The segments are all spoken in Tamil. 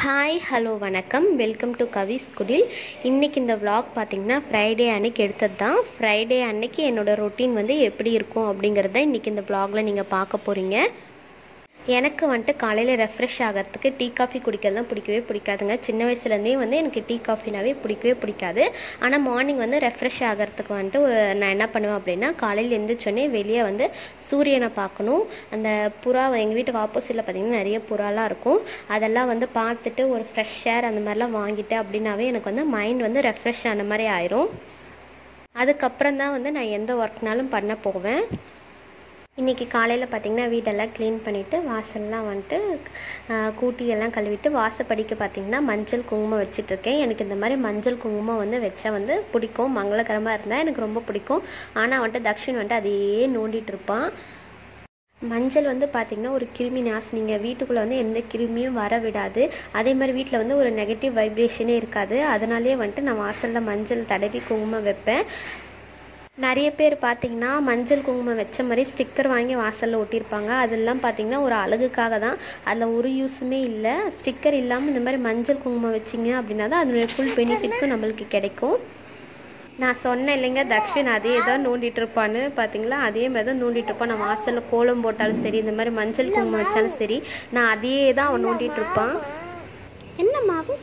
ஹாய் ஹலோ வணக்கம் வெல்கம் டு கவிஸ் குடில் இன்றைக்கி இந்த vlog பார்த்தீங்கன்னா ஃப்ரைடே அன்னைக்கு எடுத்தது தான் ஃப்ரைடே அன்னைக்கு என்னோடய ரொட்டீன் வந்து எப்படி இருக்கும் அப்படிங்கிறத இன்றைக்கி இந்த vlogல நீங்கள் பார்க்க போகிறீங்க எனக்கு வந்துட்டு காலையில் ரெஃப்ரெஷ் ஆகிறதுக்கு டீ காஃபி குடிக்கிறதுலாம் பிடிக்கவே பிடிக்காதுங்க சின்ன வயசுலேருந்தே வந்து எனக்கு டீ காஃபினாவே பிடிக்கவே பிடிக்காது ஆனால் மார்னிங் வந்து ரெஃப்ரெஷ் ஆகிறதுக்கு வந்துட்டு ஒரு- நான் என்ன பண்ணுவேன் அப்படின்னா காலையில் எழுந்திரிச்சோடனே வெளியே வந்து சூரியனை பார்க்கணும் அந்த புறா எங்கள் வீட்டுக்கு ஆப்போசிட்டில் பார்த்தீங்கன்னா நிறைய புறாலாம் இருக்கும் அதெல்லாம் வந்து பார்த்துட்டு ஒரு ஃப்ரெஷ் ஏர் அந்த மாதிரிலாம் வாங்கிட்டு அப்படின்னாவே எனக்கு வந்து மைண்ட் வந்து ரெஃப்ரெஷ் ஆன மாதிரி ஆயிரும் அதுக்கப்புறம் தான் வந்து நான் எந்த ஒர்க்னாலும் பண்ண போவேன் இன்றைக்கி காலையில் பார்த்தீங்கன்னா வீடெல்லாம் க்ளீன் பண்ணிவிட்டு வாசல்லாம் வந்துட்டு ஆஹ், கூட்டி எல்லாம் கழுவிட்டு வாசப்படிக்கு பார்த்தீங்கன்னா மஞ்சள் குங்குமம் வச்சிட்ருக்கேன் எனக்கு இந்த மாதிரி மஞ்சள் குங்குமம் வந்து வச்சா வந்து பிடிக்கும் மங்களகரமாக இருந்தால் எனக்கு ரொம்ப பிடிக்கும் ஆனால் வந்துட்டு தக்ஷின் வந்துட்டு அதையே நோண்டிட்டு இருப்பான் மஞ்சள் வந்து பார்த்திங்கன்னா ஒரு கிருமி நாசினிங்க வீட்டுக்குள்ளே வந்து எந்த கிருமியும் வர விடாது அதே மாதிரி வீட்டில் வந்து ஒரு நெகட்டிவ் வைப்ரேஷனே இருக்காது அதனாலேயே வந்துட்டு நான் வாசலில் மஞ்சள் தடவி குங்குமம் வைப்பேன் நிறைய பேர் பார்த்தீங்கன்னா மஞ்சள் குங்குமம் வச்ச மாதிரி ஸ்டிக்கர் வாங்கி வாசலில் ஒட்டியிருப்பாங்க அதெல்லாம் பார்த்தீங்கன்னா ஒரு அழகுக்காக தான் அதில் ஒரு யூஸுமே இல்லை ஸ்டிக்கர் இல்லாமல் இந்த மாதிரி மஞ்சள் குங்குமம் வச்சிங்க அப்படின்னா தான் அதனுடைய ஃபுல் பெனிஃபிட்ஸும் நம்மளுக்கு கிடைக்கும் நான் சொன்னேன் இல்லைங்க தக்ஷின் அதே தான் நோண்டிட்டு இருப்பான்னு பார்த்தீங்களா அதே மாதிரி தான் நோண்டிட்டு இருப்பான் நான் வாசலில் கோலம் போட்டாலும் சரி இந்த மாதிரி மஞ்சள் குங்குமம் வச்சாலும் சரி நான் அதே தான் அவன் நோண்டிட்டு இருப்பான் என்ன மாவு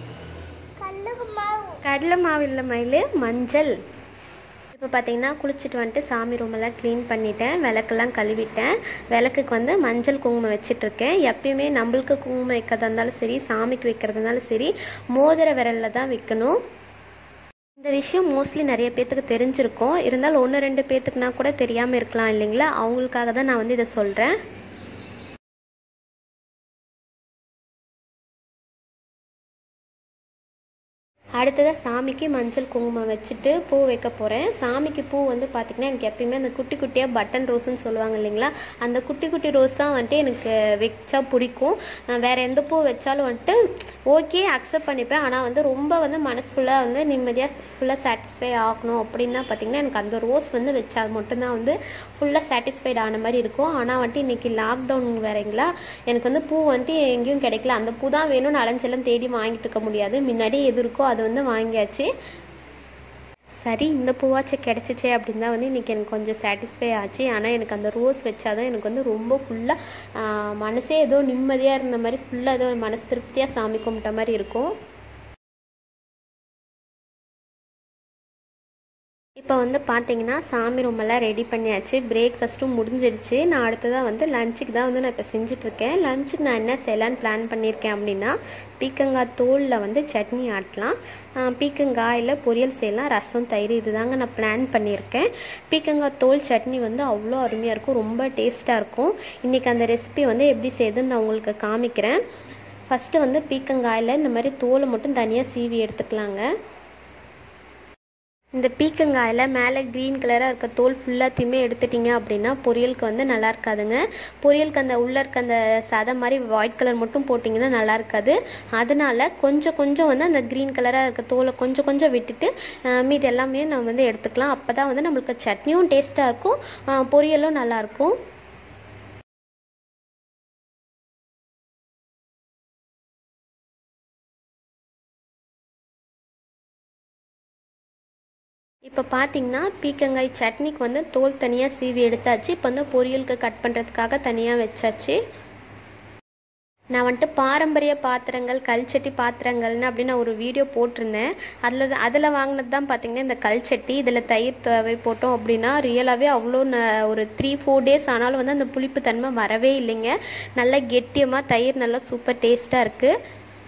கடலை மாவு இல்லை மயில் மஞ்சள் இப்போ பார்த்தீங்கன்னா குளிச்சுட்டு வந்துட்டு சாமி ரூமெல்லாம் க்ளீன் பண்ணிட்டேன் விளக்கெல்லாம் கழுவிட்டேன் விளக்குக்கு வந்து மஞ்சள் குங்குமம் வச்சிட்ருக்கேன் எப்பயுமே நம்மளுக்கு குங்குமம் வைக்கிறதா இருந்தாலும் சரி சாமிக்கு வைக்கிறதா இருந்தாலும் சரி மோதிர விரலில் தான் வைக்கணும் இந்த விஷயம் மோஸ்ட்லி நிறைய பேர்த்துக்கு தெரிஞ்சிருக்கும் இருந்தாலும் ஒன்று ரெண்டு பேர்த்துக்குனா கூட தெரியாமல் இருக்கலாம் இல்லைங்களா அவங்களுக்காக தான் நான் வந்து இதை சொல்கிறேன் அடுத்ததாக சாமிக்கு மஞ்சள் குங்குமம் வச்சுட்டு பூ வைக்க போகிறேன் சாமிக்கு பூ வந்து பார்த்திங்கன்னா எனக்கு எப்பயுமே அந்த குட்டி குட்டியாக பட்டன் ரோஸ்ன்னு சொல்லுவாங்க இல்லைங்களா அந்த குட்டி குட்டி ரோஸ் தான் வந்துட்டு எனக்கு வச்சா பிடிக்கும் நான் வேறு எந்த பூ வச்சாலும் வந்துட்டு ஓகே அக்செப்ட் பண்ணிப்பேன் ஆனால் வந்து ரொம்ப வந்து மனசு ஃபுல்லாக வந்து நிம்மதியாக ஃபுல்லாக சாட்டிஸ்ஃபை ஆகணும் அப்படின்னா பார்த்திங்கன்னா எனக்கு அந்த ரோஸ் வந்து வச்சா மட்டும்தான் வந்து ஃபுல்லாக சாட்டிஸ்ஃபைட் ஆன மாதிரி இருக்கும் ஆனால் வந்துட்டு இன்றைக்கி லாக்டவுன் வேறங்களா எனக்கு வந்து பூ வந்துட்டு எங்கேயும் கிடைக்கல அந்த பூ தான் வேணும்னு அலைஞ்செல்லாம் தேடி வாங்கிட்டு இருக்க முடியாது முன்னாடி எது இருக்கோ அது வந்து வாங்கியாச்சு சரி இந்த பூவாச்சும் கிடச்சிச்சே அப்படின்னு தான் வந்து இன்றைக்கி எனக்கு கொஞ்சம் சாட்டிஸ்ஃபை ஆச்சு ஆனால் எனக்கு அந்த ரோஸ் வச்சாதான் எனக்கு வந்து ரொம்ப ஃபுல்லாக மனசே ஏதோ நிம்மதியாக இருந்த மாதிரி ஃபுல்லாக ஏதோ மனசு திருப்தியாக சாமி கும்பிட்ட மாதிரி இருக்கும் இப்போ வந்து பார்த்தீங்கன்னா சாமி ரூமெல்லாம் ரெடி பண்ணியாச்சு பிரேக்ஃபாஸ்ட்டும் முடிஞ்சிடுச்சு நான் அடுத்ததாக வந்து லஞ்சுக்கு தான் வந்து நான் இப்போ செஞ்சிட்ருக்கேன் லஞ்சுக்கு நான் என்ன செய்யலான்னு பிளான் பண்ணியிருக்கேன் அப்படின்னா பீக்கங்காய் தோலில் வந்து சட்னி ஆட்டலாம் ஆஹ் பீக்கங்காயில் பொரியல் செய்யலாம் ரசம் தயிர் இதுதாங்க நான் பிளான் பண்ணியிருக்கேன் பீக்கங்காய் தோல் சட்னி வந்து அவ்வளோ அருமையாக இருக்கும் ரொம்ப டேஸ்ட்டாக இருக்கும் இன்றைக்கி அந்த ரெசிபி வந்து எப்படி செய்யுதுன்னு நான் உங்களுக்கு காமிக்கிறேன் ஃபஸ்ட்டு வந்து பீக்கங்காயில் இந்த மாதிரி தோலை மட்டும் தனியாக சீவி எடுத்துக்கலாங்க இந்த பீக்கங்காயில் மேலே க்ரீன் கலராக இருக்க தோல் ஃபுல்லாத்தையுமே எடுத்துட்டிங்க அப்படின்னா பொரியலுக்கு வந்து நல்லா இருக்காதுங்க பொரியலுக்கு அந்த உள்ளே இருக்க அந்த சதை மாதிரி ஒயிட் கலர் மட்டும் போட்டிங்கன்னா நல்லா இருக்காது அதனால கொஞ்சம் கொஞ்சம் வந்து அந்த க்ரீன் கலராக இருக்க தோலை கொஞ்சம் கொஞ்சம் விட்டுட்டு அஹ், மீதி எல்லாமே நம்ம வந்து எடுத்துக்கலாம் அப்போ தான் வந்து நம்மளுக்கு சட்னியும் டேஸ்ட்டாக இருக்கும் அஹ், பொரியலும் நல்லாயிருக்கும் இப்போ பார்த்தீங்கன்னா பீக்கங்காய் சட்னிக்கு வந்து தோல் தனியாக சீவி எடுத்தாச்சு இப்போ வந்து பொரியலுக்கு கட் பண்ணுறதுக்காக தனியாக வச்சாச்சு நான் வந்துட்டு பாரம்பரிய பாத்திரங்கள் கல்சட்டி பாத்திரங்கள்னு அப்படின்னு நான் ஒரு வீடியோ போட்டிருந்தேன் அதில் அதில் வாங்கினது தான் பார்த்தீங்கன்னா இந்த கல்சட்டி இதில் தயிர் தேவை போட்டோம் அப்படின்னா ரியலாகவே அவ்வளோ ந ஒரு த்ரீ ஃபோர் டேஸ் ஆனாலும் வந்து அந்த புளிப்பு தன்மை வரவே இல்லைங்க நல்லா கெட்டியமாக தயிர் நல்லா சூப்பர் டேஸ்ட்டாக இருக்குது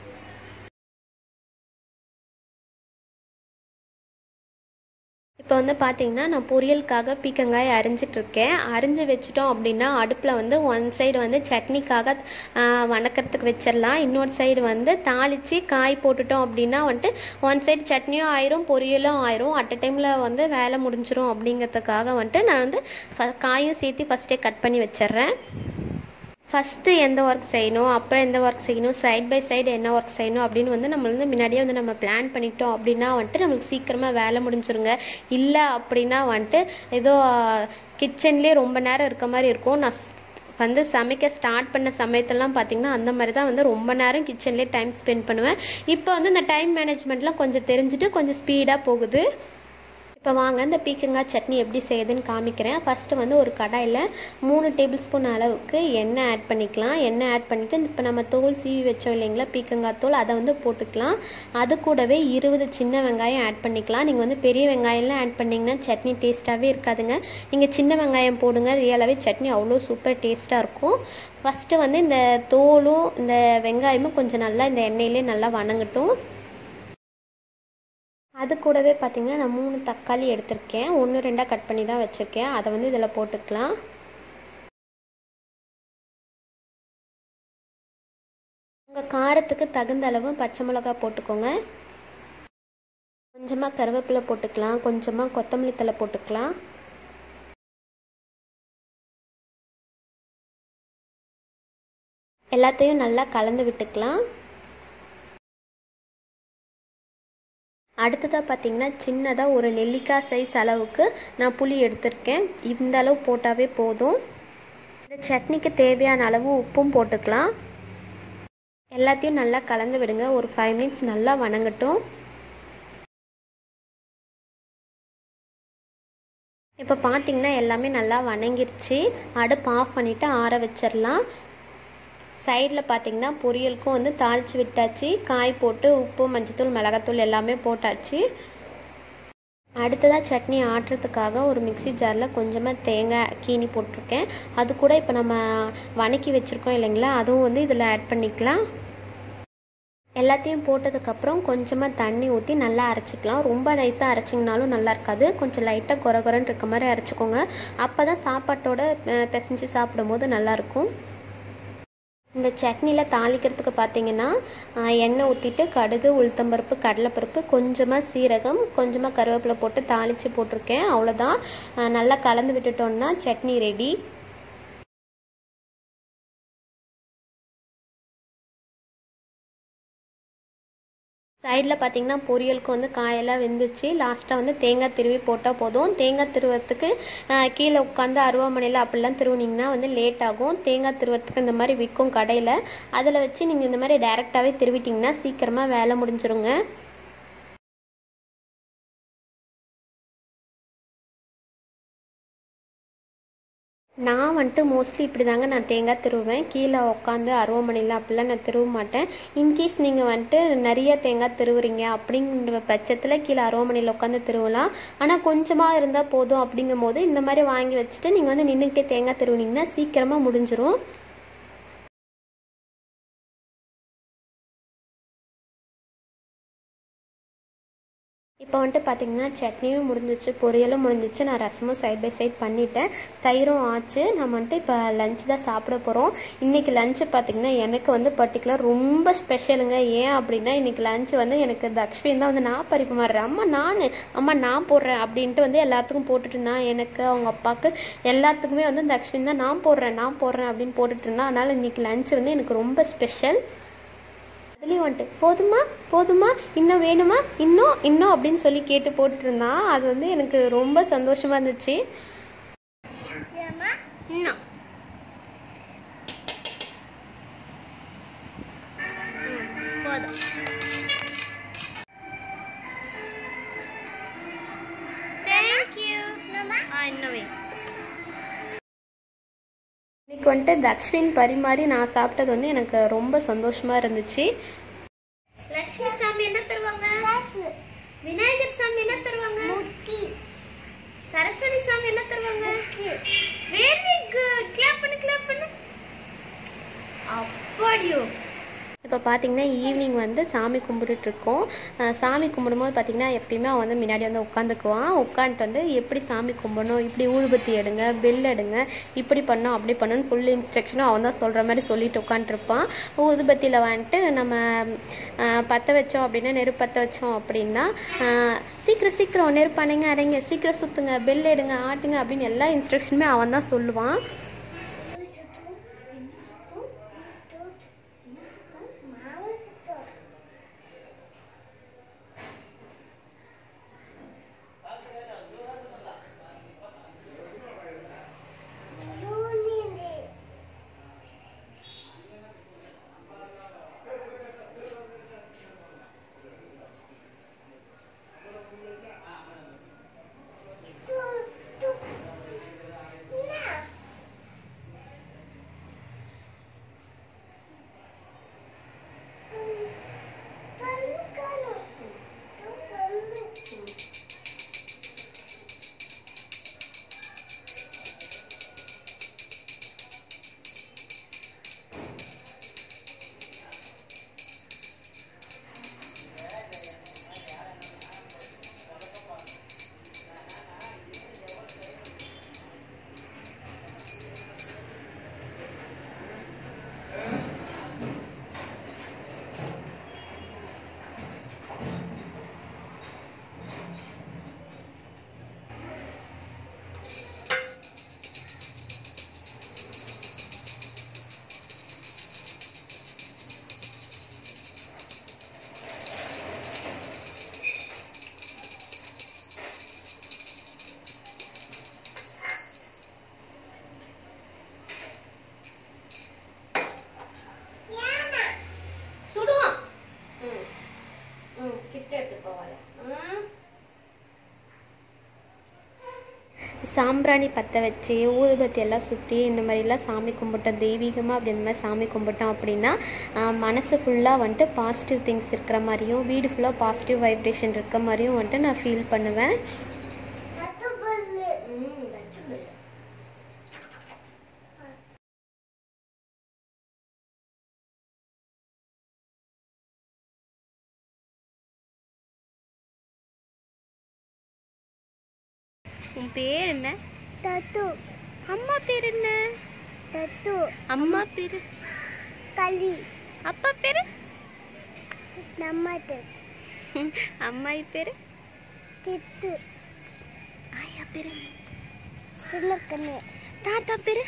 இப்போ வந்து பார்த்தீங்கன்னா நான் பொரியலுக்காக பீக்கங்காய் அரிஞ்சிட்டு இருக்கேன் அரிஞ்சு வச்சிட்டோம் அப்படின்னா அடுப்பில் வந்து ஒன் சைடு வந்து சட்னிக்காக ஆஹ், வணக்கறதுக்கு வச்சிடலாம் இன்னொரு சைடு வந்து தாளித்து காய் போட்டுட்டோம் அப்படின்னா வந்துட்டு ஒன் சைடு சட்னியும் ஆயிரும் பொரியலும் ஆயிரும் அட் அ டைமில் வந்து வேலை முடிஞ்சிரும் அப்படிங்கிறதுக்காக வந்துட்டு நான் வந்து ஃப- காயும் சேர்த்து ஃபஸ்ட்டே கட் பண்ணி வச்சிடுறேன் ஃபஸ்ட்டு எந்த ஒர்க் செய்யணும் அப்புறம் எந்த ஒர்க் செய்யணும் சைட் பை சைடு என்ன ஒர்க் செய்யணும் அப்படின்னு வந்து நம்ம வந்து முன்னாடியே வந்து நம்ம பிளான் பண்ணிட்டோம் அப்படின்னா வந்துட்டு நம்மளுக்கு சீக்கிரமாக வேலை முடிஞ்சிருங்க இல்லை அப்படின்னா வந்துட்டு ஏதோ கிச்சன்லேயே ரொம்ப நேரம் இருக்க மாதிரி இருக்கும் நான் வந்து சமைக்க ஸ்டார்ட் பண்ண சமயத்தெல்லாம் பார்த்திங்கன்னா அந்த மாதிரி தான் வந்து ரொம்ப நேரம் கிச்சன்லேயே டைம் ஸ்பெண்ட் பண்ணுவேன் இப்போ வந்து இந்த டைம் மேனேஜ்மெண்ட்லாம் கொஞ்சம் தெரிஞ்சுட்டு கொஞ்சம் ஸ்பீடாக போகுது இப்போ வாங்க இந்த பீக்கங்காய் சட்னி எப்படி செய்யுதுன்னு காமிக்கிறேன் ஃபஸ்ட்டு வந்து ஒரு கடாயில் மூணு டேபிள் ஸ்பூன் அளவுக்கு எண்ணெய் ஆட் பண்ணிக்கலாம் எண்ணெய் ஆட் பண்ணிவிட்டு இப்போ நம்ம தோல் சீவி வச்சோம் இல்லைங்களா பீக்கங்காய் தோல் அதை வந்து போட்டுக்கலாம் அது கூடவே இருபது சின்ன வெங்காயம் ஆட் பண்ணிக்கலாம் நீங்கள் வந்து பெரிய வெங்காயம்லாம் ஆட் பண்ணிங்கன்னா சட்னி டேஸ்ட்டாகவே இருக்காதுங்க நீங்கள் சின்ன வெங்காயம் போடுங்க ரியலாகவே சட்னி அவ்வளோ சூப்பர் டேஸ்ட்டாக இருக்கும் ஃபஸ்ட்டு வந்து இந்த தோலும் இந்த வெங்காயமும் கொஞ்சம் நல்லா இந்த எண்ணெயிலே நல்லா வணங்கட்டும் அது கூடவே பார்த்திங்கன்னா நான் மூணு தக்காளி எடுத்திருக்கேன் ஒன்று ரெண்டாக கட் பண்ணி தான் வச்சுருக்கேன் அதை வந்து இதில் போட்டுக்கலாம் உங்கள் காரத்துக்கு தகுந்த அளவு பச்சை மிளகா போட்டுக்கோங்க கொஞ்சமாக கருவேப்பிலை போட்டுக்கலாம் கொஞ்சமாக கொத்தமல்லி தலை போட்டுக்கலாம் எல்லாத்தையும் நல்லா கலந்து விட்டுக்கலாம் அடுத்ததாக பார்த்தீங்கன்னா சின்னதாக ஒரு நெல்லிக்காய் சைஸ் அளவுக்கு நான் புளி எடுத்திருக்கேன் இந்த அளவு போட்டாவே போதும் இந்த சட்னிக்கு தேவையான அளவு உப்பும் போட்டுக்கலாம் எல்லாத்தையும் நல்லா கலந்து விடுங்க ஒரு ஃபைவ் மினிட்ஸ் நல்லா வணங்கட்டும் இப்போ பார்த்தீங்கன்னா எல்லாமே நல்லா வணங்கிருச்சு அடுப்பு ஆஃப் பண்ணிவிட்டு ஆற வச்சிடலாம் சைடில் பார்த்தீங்கன்னா பொரியலுக்கும் வந்து தாளித்து விட்டாச்சு காய் போட்டு உப்பு மஞ்சத்தூள் மிளகாத்தூள் எல்லாமே போட்டாச்சு அடுத்ததாக சட்னி ஆட்டுறதுக்காக ஒரு மிக்சி ஜாரில் கொஞ்சமாக தேங்காய் கீனி போட்டிருக்கேன் அது கூட இப்போ நம்ம வணக்கி வச்சுருக்கோம் இல்லைங்களா அதுவும் வந்து இதில் ஆட் பண்ணிக்கலாம் எல்லாத்தையும் போட்டதுக்கப்புறம் கொஞ்சமாக தண்ணி ஊற்றி நல்லா அரைச்சிக்கலாம் ரொம்ப நைஸாக அரைச்சிங்கனாலும் நல்லா இருக்காது கொஞ்சம் லைட்டாக குறை குறைன்னு இருக்க மாதிரி அரைச்சிக்கோங்க அப்போ தான் சாப்பாட்டோட பிசைஞ்சு சாப்பிடும்போது நல்லாயிருக்கும் இந்த சட்னியில் தாளிக்கிறதுக்கு பார்த்தீங்கன்னா எண்ணெய் ஊற்றிட்டு கடுகு உளுத்தம்பருப்பு கடலைப்பருப்பு கொஞ்சமாக சீரகம் கொஞ்சமாக கருவேப்பிலை போட்டு தாளித்து போட்டிருக்கேன் அவ்வளோதான் நல்லா கலந்து விட்டுட்டோன்னா சட்னி ரெடி சைடில் பார்த்தீங்கன்னா பொரியலுக்கு வந்து காயெல்லாம் வெந்துச்சு லாஸ்ட்டாக வந்து தேங்காய் திருவி போட்டால் போதும் தேங்காய் திருவறதுக்கு கீழே உட்காந்து அருவாமனையில் அப்படிலாம் திருவுனிங்கன்னா வந்து லேட் ஆகும் தேங்காய் திருவறதுக்கு இந்த மாதிரி விற்கும் கடையில் அதில் வச்சு நீங்கள் இந்த மாதிரி டைரெக்டாகவே திருவிட்டிங்கன்னா சீக்கிரமாக வேலை முடிஞ்சிருங்க நான் வந்துட்டு மோஸ்ட்லி இப்படி தாங்க நான் தேங்காய் திருவுவேன் கீழே உட்காந்து அருவமனையில் அப்படிலாம் நான் திருவ மாட்டேன் இன்கேஸ் நீங்கள் வந்துட்டு நிறைய தேங்காய் திருவுறீங்க அப்படிங்கிற பட்சத்தில் கீழே அருவமனையில் உட்காந்து திருவலாம் ஆனால் கொஞ்சமாக இருந்தால் போதும் அப்படிங்கும் போது இந்த மாதிரி வாங்கி வச்சுட்டு நீங்கள் வந்து நின்றுக்கிட்டே தேங்காய் திருவுனீங்கன்னா சீக்கிரமாக முடிஞ்சிரும் இப்போ வந்துட்டு பார்த்தீங்கன்னா சட்னியும் முடிஞ்சிச்சு பொரியலும் முடிஞ்சிச்சு நான் ரசமும் சைட் பை சைட் பண்ணிட்டேன் தயிரும் ஆச்சு நம்ம வந்துட்டு இப்போ லஞ்ச் தான் சாப்பிட போகிறோம் இன்றைக்கி லஞ்சு பார்த்திங்கன்னா எனக்கு வந்து பர்டிகுலர் ரொம்ப ஸ்பெஷலுங்க ஏன் அப்படின்னா இன்றைக்கி லஞ்ச் வந்து எனக்கு தக்ஷ்வின் தான் வந்து நான் பறிப்பு மாறுறேன் அம்மா நான் அம்மா நான் போடுறேன் அப்படின்ட்டு வந்து எல்லாத்துக்கும் போட்டுட்டு இருந்தான் எனக்கு அவங்க அப்பாவுக்கு எல்லாத்துக்குமே வந்து தக்ஷ்வின் தான் நான் போடுறேன் நான் போடுறேன் அப்படின்னு போட்டுட்டு இருந்தான் அதனால் இன்றைக்கி லஞ்ச் வந்து எனக்கு ரொம்ப ஸ்பெஷல் அதுலேயும் வந்துட்டு போதுமா போதுமா இன்னும் வேணுமா இன்னும் இன்னும் அப்படின்னு சொல்லி கேட்டு போட்டுட்டு இருந்தான் அது வந்து எனக்கு ரொம்ப சந்தோஷமாக இருந்துச்சு இன்னும் போதும் தேங்க்யூ இன்னும் வே இன்னைக்கு வந்துட்டு தக்ஷ்வின் பரிமாறி நான் சாப்பிட்டது வந்து எனக்கு ரொம்ப சந்தோஷமா இருந்துச்சு லட்சுமி சாமி என்ன தருவாங்க விநாயகர் சாமி என்ன தருவாங்க சரஸ்வதி சாமி என்ன தருவாங்க வெரி குட் கிளாப் பண்ணு கிளாப் பண்ணு அப்படியோ இப்போ பார்த்தீங்கன்னா ஈவினிங் வந்து சாமி கும்பிட்டுட்ருக்கோம் சாமி கும்பிடும்போது பார்த்தீங்கன்னா எப்பயுமே அவன் வந்து முன்னாடி வந்து உட்காந்துக்குவான் உட்காந்துட்டு வந்து எப்படி சாமி கும்பிடணும் இப்படி ஊதுபத்தி எடுங்க பெல் எடுங்க இப்படி பண்ணோம் அப்படி பண்ணணும்னு ஃபுல் இன்ஸ்ட்ரக்ஷனும் அவன் தான் சொல்கிற மாதிரி சொல்லிட்டு உட்காந்துருப்பான் ஊதுபத்தியில் வந்துட்டு நம்ம பற்ற வச்சோம் அப்படின்னா நெருப்பு பற்ற வச்சோம் அப்படின்னா சீக்கிரம் சீக்கிரம் நெருப்பு அணைங்க அடைங்க சீக்கிரம் சுற்றுங்க பெல் எடுங்க ஆட்டுங்க அப்படின்னு எல்லா இன்ஸ்ட்ரக்ஷனுமே அவன் தான் சொல்லுவான் சாம்பிராணி பற்ற வச்சு ஊதுபத்தி எல்லாம் சுற்றி இந்த மாதிரிலாம் சாமி கும்பிட்டோம் தெய்வீகமாக அப்படி இந்த மாதிரி சாமி கும்பிட்டோம் அப்படின்னா ஆஹ், மனசு ஃபுல்லாக வந்துட்டு பாசிட்டிவ் திங்ஸ் இருக்கிற மாதிரியும் வீடு ஃபுல்லாக பாசிட்டிவ் வைப்ரேஷன் இருக்க மாதிரியும் வந்துட்டு நான் ஃபீல் பண்ணுவேன் உன் பேர் என்ன தத்து அம்மா பேர் என்ன தத்து அம்மா பேர் களி அப்பா பேர் நம்மது அம்மாயி பேர் தித்து ஆயா பேர் சின்னக்கண்ணு தாத்தா பேர்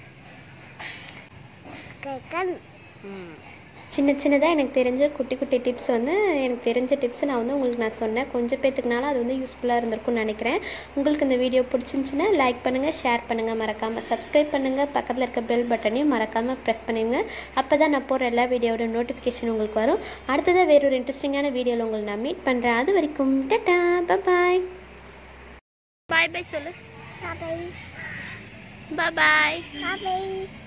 கேக்கன் சின்ன சின்னதாக எனக்கு தெரிஞ்ச குட்டி குட்டி டிப்ஸ் வந்து எனக்கு தெரிஞ்ச டிப்ஸ் நான் வந்து உங்களுக்கு நான் சொன்னேன் கொஞ்சம் பேத்துக்குனால அது வந்து யூஸ்ஃபுல்லாக இருந்திருக்கும்னு நினைக்கிறேன் உங்களுக்கு இந்த வீடியோ பிடிச்சிருந்துச்சின்னா லைக் பண்ணுங்கள் ஷேர் பண்ணுங்கள் மறக்காமல் சப்ஸ்கிரைப் பண்ணுங்கள் பக்கத்தில் இருக்க பெல் பட்டனையும் மறக்காமல் ப்ரெஸ் பண்ணிடுங்க அப்போ தான் நான் போகிற எல்லா வீடியோட நோட்டிஃபிகேஷன் உங்களுக்கு வரும் அடுத்ததாக வேறொரு இன்ட்ரெஸ்டிங்கான வீடியோவில் உங்களை நான் மீட் பண்ணுறேன் அது வரைக்கும் டட்டா பாய் பாய் பாய் சொல்லு பாபை பாய் பாபை